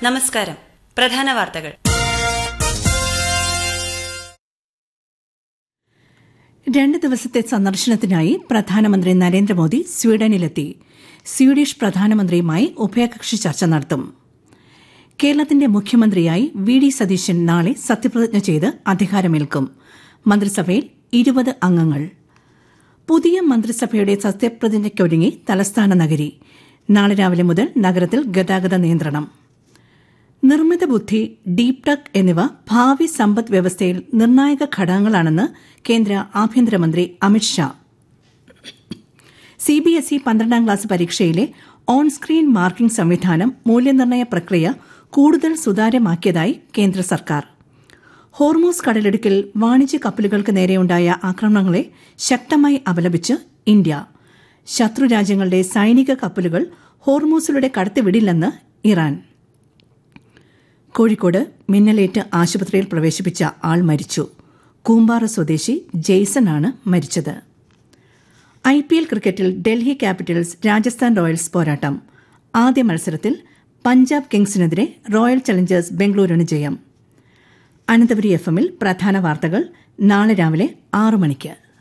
നമസ്കാരം പ്രധാന വാർത്തകൾ രണ്ട് ദിവസത്തെ സന്ദർശനത്തിനായി പ്രധാനമന്ത്രി നരേന്ദ്രമോദി സ്വീഡനിലെത്തി സ്വീഡിഷ് പ്രധാനമന്ത്രിയുമായി ഉഭയകക്ഷി ചർച്ച നടത്തും കേരളത്തിന്റെ മുഖ്യമന്ത്രിയായി വി ഡി സതീശൻ നാളെ സത്യപ്രതിജ്ഞ ചെയ്ത് അധികാരമേൽക്കും മന്ത്രിസഭയിൽ ഇരുപത് അംഗങ്ങൾ പുതിയ മന്ത്രിസഭയുടെ സത്യപ്രതിജ്ഞയ്ക്കൊരുങ്ങി തലസ്ഥാന നഗരി നാളെ രാവിലെ മുതൽ നഗരത്തിൽ ഗതാഗത നിയന്ത്രണം നിർമ്മിത ബുദ്ധി ഡീപ് ടെക് എന്നിവ ഭാവി സമ്പദ് വ്യവസ്ഥയിൽ നിർണായക ഘടകങ്ങളാണെന്ന് കേന്ദ്ര ആഭ്യന്തരമന്ത്രി അമിത്ഷാ സിബിഎസ്ഇ പന്ത്രണ്ടാം ക്ലാസ് പരീക്ഷയിലെ ഓൺ സ്ക്രീൻ മാർക്കിംഗ് സംവിധാനം മൂല്യനിർണ്ണയ പ്രക്രിയ കൂടുതൽ സുതാര്യമാക്കിയതായി കേന്ദ്ര സർക്കാർ ഹോർമോസ് കടലിടുക്കിൽ വാണിജ്യ കപ്പലുകൾക്ക് നേരെയുണ്ടായ ആക്രമണങ്ങളെ ശക്തമായി അപലപിച്ച് ഇന്ത്യ ശത്രുരാജ്യങ്ങളുടെ സൈനിക കപ്പലുകൾ ഹോർമോസിലൂടെ കടത്തിവിടില്ലെന്ന് ഇറാൻ കോഴിക്കോട് മിന്നലേറ്റ് ആശുപത്രിയിൽ പ്രവേശിപ്പിച്ച ആൾ മരിച്ചു കൂമ്പാറ സ്വദേശി ജെയ്സൺ ആണ് മരിച്ചത് ഐ പി എൽ ക്രിക്കറ്റിൽ ഡൽഹി ക്യാപിറ്റൽസ് രാജസ്ഥാൻ റോയൽസ് പോരാട്ടം ആദ്യ മത്സരത്തിൽ പഞ്ചാബ് കിങ്സിനെതിരെ റോയൽ ചലഞ്ചേഴ്സ് ബംഗളൂരുവിന് ജയം അനന്തപുരി എഫ് എമ്മിൽ പ്രധാന വാർത്തകൾ നാളെ രാവിലെ ആറു മണിക്ക്